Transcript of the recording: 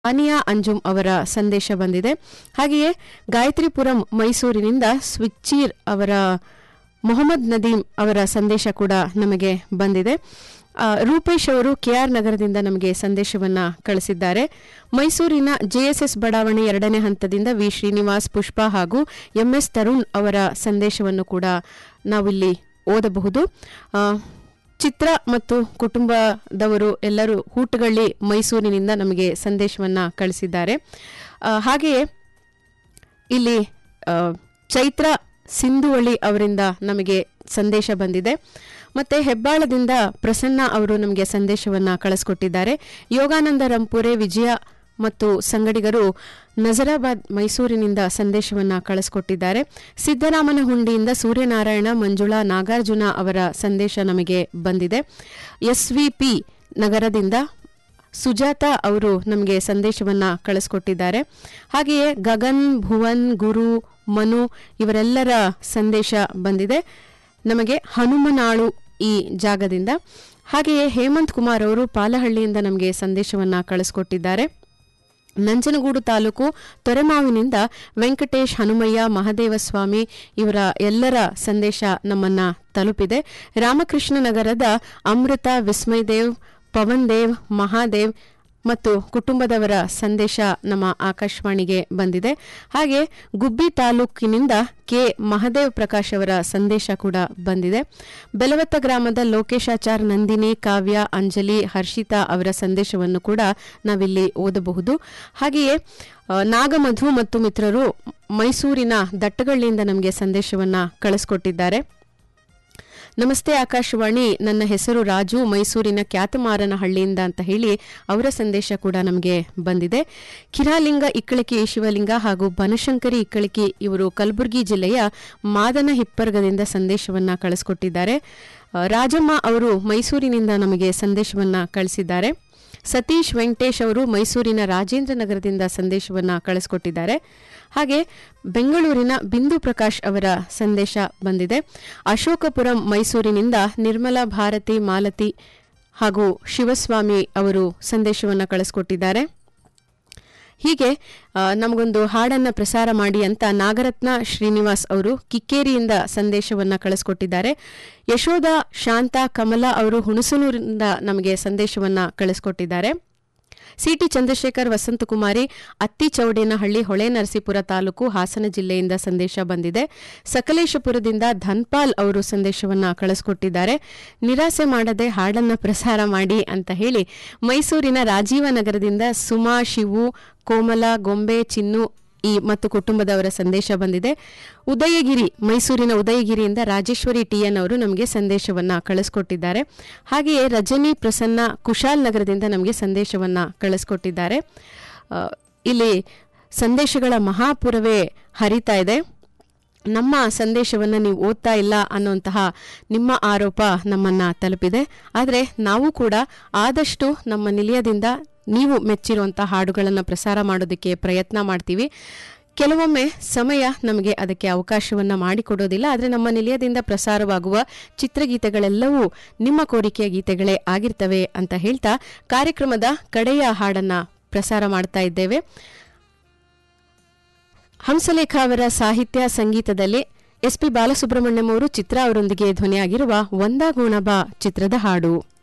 ಅನಿಯಾ ಅಂಜುಮ್ ಅವರ ಸಂದೇಶ ಬಂದಿದೆ ಹಾಗೆಯೇ ಗಾಯತ್ರಿಪುರಂ ಮೈಸೂರಿನಿಂದ ಸ್ವಿಚ್ಚೀರ್ ಅವರ ಮೊಹಮ್ಮದ್ ನದೀಮ್ ಅವರ ಸಂದೇಶ ಕೂಡ ನಮಗೆ ಬಂದಿದೆ ಆ, ರೂಪೇಶ್ ಅವರು ಕೆಆರ್ ನಗರದಿಂದ ನಮಗೆ ಸಂದೇಶವನ್ನ ಕಳಿಸಿದ್ದಾರೆ ಮೈಸೂರಿನ ಜೆಎಸ್ಎಸ್ ಬಡಾವಣೆ ಎರಡನೇ ಹಂತದಿಂದ ವಿ ಶ್ರೀನಿವಾಸ್ ಪುಷ್ಪ ಹಾಗೂ ಎಂಎಸ್ ತರುಣ್ ಅವರ ಸಂದೇಶವನ್ನು ಕೂಡ ನಾವಿಲ್ಲಿ ಓದಬಹುದು ಆ, ಚಿತ್ರ ಮತ್ತು ಕುಟುಂಬದವರು ಎಲ್ಲರೂ ಹೂಟಗಳ್ಳಿ ಮೈಸೂರಿನಿಂದ ನಮಗೆ ಸಂದೇಶವನ್ನ ಕಳಿಸಿದ್ದಾರೆ ಆ, ಹಾಗೆಯೇ ಇಲ್ಲಿ ಆ, ಚೈತ್ರ ಸಿಂಧುವಳ್ಳಿ ಅವರಿಂದ ನಮಗೆ ಸಂದೇಶ ಬಂದಿದೆ ಮತ್ತೆ ಹೆಬ್ಬಾಳದಿಂದ ಪ್ರಸನ್ನ ಅವರು ನಮಗೆ ಸಂದೇಶವನ್ನ ಕಳಿಸ್ಕೊಟ್ಟಿದ್ದಾರೆ ಯೋಗಾನಂದ ರಂಪುರೆ ವಿಜಯ ಮತ್ತು ಸಂಗಡಿಗರು ನಜರಾಬಾದ್ ಮೈಸೂರಿನಿಂದ ಸಂದೇಶವನ್ನ ಕಳಿಸ್ಕೊಟ್ಟಿದ್ದಾರೆ ಸಿದ್ದರಾಮನ ಹುಂಡಿಯಿಂದ ಸೂರ್ಯನಾರಾಯಣ ಮಂಜುಳಾ ನಾಗಾರ್ಜುನ ಅವರ ಸಂದೇಶ ನಮಗೆ ಬಂದಿದೆ ಎಸ್ವಿಪಿ ನಗರದಿಂದ ಸುಜಾತ ಅವರು ನಮಗೆ ಸಂದೇಶವನ್ನ ಕಳಿಸ್ಕೊಟ್ಟಿದ್ದಾರೆ ಹಾಗೆಯೇ ಗಗನ್ ಭುವನ್ ಗುರು ಮನು ಇವರೆಲ್ಲರ ಸಂದೇಶ ಬಂದಿದೆ ನಮಗೆ ಹನುಮನಾಳು ಈ ಜಾಗದಿಂದ ಹಾಗೆಯೇ ಹೇಮಂತ್ ಕುಮಾರ್ ಅವರು ಪಾಲಹಳ್ಳಿಯಿಂದ ನಮಗೆ ಸಂದೇಶವನ್ನ ಕಳಿಸ್ಕೊಟ್ಟಿದ್ದಾರೆ ನಂಜನಗೂಡು ತಾಲೂಕು ತೊರೆಮಾವಿನಿಂದ ವೆಂಕಟೇಶ್ ಹನುಮಯ್ಯ ಮಹದೇವಸ್ವಾಮಿ ಇವರ ಎಲ್ಲರ ಸಂದೇಶ ನಮ್ಮನ್ನ ತಲುಪಿದೆ ರಾಮಕೃಷ್ಣ ನಗರದ ಅಮೃತ ವಿಸ್ಮಯ್ ದೇವ್ ಪವನ್ ದೇವ್ ಮಹಾದೇವ್ ಮತ್ತು ಕುಟುಂಬದವರ ಸಂದೇಶ ನಮ್ಮ ಆಕಾಶವಾಣಿಗೆ ಬಂದಿದೆ ಹಾಗೆ ಗುಬ್ಬಿ ತಾಲೂಕಿನಿಂದ ಕೆ ಮಹದೇವ್ ಪ್ರಕಾಶ್ ಅವರ ಸಂದೇಶ ಕೂಡ ಬಂದಿದೆ ಬೆಲವತ್ತ ಗ್ರಾಮದ ಲೋಕೇಶಾಚಾರ್ ನಂದಿನಿ ಕಾವ್ಯ ಅಂಜಲಿ ಹರ್ಷಿತಾ ಅವರ ಸಂದೇಶವನ್ನು ಕೂಡ ನಾವಿಲ್ಲಿ ಓದಬಹುದು ಹಾಗೆಯೇ ಆ, ನಾಗಮಧು ಮತ್ತು ಮಿತ್ರರು ಮೈಸೂರಿನ ದಟ್ಟಗಳ್ಳಿಯಿಂದ ನಮಗೆ ಸಂದೇಶವನ್ನ ಕಳಿಸ್ಕೊಟ್ಟಿದ್ದಾರೆ ನಮಸ್ತೆ ಆಕಾಶವಾಣಿ ನನ್ನ ಹೆಸರು ರಾಜು ಮೈಸೂರಿನ ಖ್ಯಾತಮಾರನಹಳ್ಳಿಯಿಂದ ಅಂತ ಹೇಳಿ ಅವರ ಸಂದೇಶ ಕೂಡ ನಮಗೆ ಬಂದಿದೆ ಕಿರಾಲಿಂಗ ಇಕ್ಕಳಿಕೆ ಶಿವಲಿಂಗ ಹಾಗೂ ಬನಶಂಕರಿ ಇಕ್ಕಳಿಕೆ ಇವರು ಕಲಬುರಗಿ ಜಿಲ್ಲೆಯ ಮಾದನ ಹಿಪ್ಪರ್ಗದಿಂದ ಸಂದೇಶವನ್ನ ಕಳಿಸ್ಕೊಟ್ಟಿದ್ದಾರೆ ಆ, ರಾಜಮ್ಮ ಅವರು ಮೈಸೂರಿನಿಂದ ನಮಗೆ ಸಂದೇಶವನ್ನ ಕಳಿಸಿದ್ದಾರೆ ಸತೀಶ್ ವೆಂಕಟೇಶ್ ಅವರು ಮೈಸೂರಿನ ರಾಜೇಂದ್ರ ನಗರದಿಂದ ಸಂದೇಶವನ್ನ ಕಳಿಸ್ಕೊಟ್ಟಿದ್ದಾರೆ ಹಾಗೆ ಬೆಂಗಳೂರಿನ ಬಿಂದು ಪ್ರಕಾಶ್ ಅವರ ಸಂದೇಶ ಬಂದಿದೆ ಅಶೋಕಪುರಂ ಮೈಸೂರಿನಿಂದ ನಿರ್ಮಲಾ ಭಾರತಿ ಮಾಲತಿ ಹಾಗೂ ಶಿವಸ್ವಾಮಿ ಅವರು ಸಂದೇಶವನ್ನ ಕಳಿಸ್ಕೊಟ್ಟಿದ್ದಾರೆ ಹೀಗೆ ಆ, ನಮಗೊಂದು ಹಾಡನ್ನ ಪ್ರಸಾರ ಮಾಡಿ ಅಂತ ನಾಗರತ್ನ ಶ್ರೀನಿವಾಸ್ ಅವರು ಕಿಕ್ಕೇರಿಯಿಂದ ಸಂದೇಶವನ್ನ ಕಳಿಸ್ಕೊಟ್ಟಿದ್ದಾರೆ ಯಶೋಧ ಶಾಂತ ಕಮಲ ಅವರು ಹುಣಸನೂರಿನಿಂದ ನಮಗೆ ಸಂದೇಶವನ್ನ ಕಳಿಸ್ಕೊಟ್ಟಿದ್ದಾರೆ ಸಿಟಿ ಚಂದ್ರಶೇಖರ್ ವಸಂತಕುಮಾರಿ ಅತ್ತಿ ಚೌಡೇನಹಳ್ಳಿ ಹೊಳೆ ನರಸೀಪುರ ತಾಲೂಕು ಹಾಸನ ಜಿಲ್ಲೆಯಿಂದ ಸಂದೇಶ ಬಂದಿದೆ ಸಕಲೇಶಪುರದಿಂದ ಧನ್ಪಾಲ್ ಅವರು ಸಂದೇಶವನ್ನ ಕಳಿಸ್ಕೊಟ್ಟಿದ್ದಾರೆ ನಿರಾಸೆ ಮಾಡದೆ ಹಾಡನ್ನ ಪ್ರಸಾರ ಮಾಡಿ ಅಂತ ಹೇಳಿ ಮೈಸೂರಿನ ರಾಜೀವ ನಗರದಿಂದ ಸುಮಾ ಶಿವು ಕೋಮಲ ಗೊಂಬೆ ಚಿನ್ನು ಈ ಮತ್ತು ಕುಟುಂಬದವರ ಸಂದೇಶ ಬಂದಿದೆ ಉದಯಗಿರಿ ಮೈಸೂರಿನ ಉದಯಗಿರಿಯಿಂದ ರಾಜೇಶ್ವರಿ ಟಿಎನ್ ಅವರು ನಮಗೆ ಸಂದೇಶವನ್ನ ಕಳಿಸ್ಕೊಟ್ಟಿದ್ದಾರೆ ಹಾಗೆಯೇ ರಜನಿ ಪ್ರಸನ್ನ ಕುಶಾಲ್ ನಗರದಿಂದ ನಮಗೆ ಸಂದೇಶವನ್ನ ಕಳಿಸ್ಕೊಟ್ಟಿದ್ದಾರೆ ಆ, ಇಲ್ಲಿ ಸಂದೇಶಗಳ ಮಹಾಪುರವೇ ಹರಿತಾ ಇದೆ ನಮ್ಮ ಸಂದೇಶವನ್ನು ನೀವು ಓದ್ತಾ ಇಲ್ಲ ಅನ್ನುವಂತಹ ನಿಮ್ಮ ಆರೋಪ ನಮ್ಮನ್ನ ತಲುಪಿದೆ ಆದರೆ ನಾವು ಕೂಡ ಆದಷ್ಟು ನಮ್ಮ ನಿಲಯದಿಂದ ನೀವು ಮೆಚ್ಚಿರುವಂತಹ ಹಾಡುಗಳನ್ನು ಪ್ರಸಾರ ಮಾಡೋದಕ್ಕೆ ಪ್ರಯತ್ನ ಮಾಡ್ತೀವಿ ಕೆಲವೊಮ್ಮೆ ಸಮಯ ನಮಗೆ ಅದಕ್ಕೆ ಅವಕಾಶವನ್ನ ಮಾಡಿಕೊಡೋದಿಲ್ಲ ಆದರೆ ನಮ್ಮ ನಿಲಯದಿಂದ ಪ್ರಸಾರವಾಗುವ ಚಿತ್ರಗೀತೆಗಳೆಲ್ಲವೂ ನಿಮ್ಮ ಕೋರಿಕೆಯ ಗೀತೆಗಳೇ ಆಗಿರ್ತವೆ ಅಂತ ಹೇಳ್ತಾ ಕಾರ್ಯಕ್ರಮದ ಕಡೆಯ ಹಾಡನ್ನ ಪ್ರಸಾರ ಮಾಡ್ತಾ ಇದ್ದೇವೆ ಹಂಸಲೇಖ ಅವರ ಸಾಹಿತ್ಯ ಸಂಗೀತದಲ್ಲಿ ಎಸ್ ಪಿ ಬಾಲಸುಬ್ರಹ್ಮಣ್ಯಂ ಅವರು ಚಿತ್ರ ಅವರೊಂದಿಗೆ ಧ್ವನಿಯಾಗಿರುವ ಒಂದಾಗೋಣ ಬಾ ಚಿತ್ರದ ಹಾಡು